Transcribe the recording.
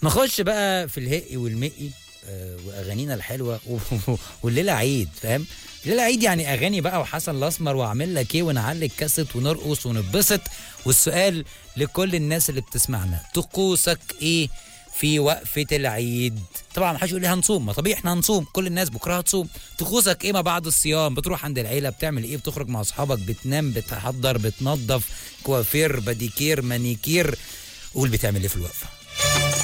نخش بقى في الهقي والمقي آه، واغانينا الحلوه والليله عيد فاهم الليله عيد يعني اغاني بقى وحسن الاسمر واعمل لك ايه ونعلي الكاسيت ونرقص ونتبسط والسؤال لكل الناس اللي بتسمعنا طقوسك ايه في وقفه العيد طبعا ما حدش يقول لي هنصوم ما طبيعي احنا هنصوم كل الناس بكره هتصوم طقوسك ايه ما بعد الصيام بتروح عند العيله بتعمل ايه بتخرج مع اصحابك بتنام بتحضر بتنظف كوافير بديكير مانيكير قول بتعمل ايه في الوقفه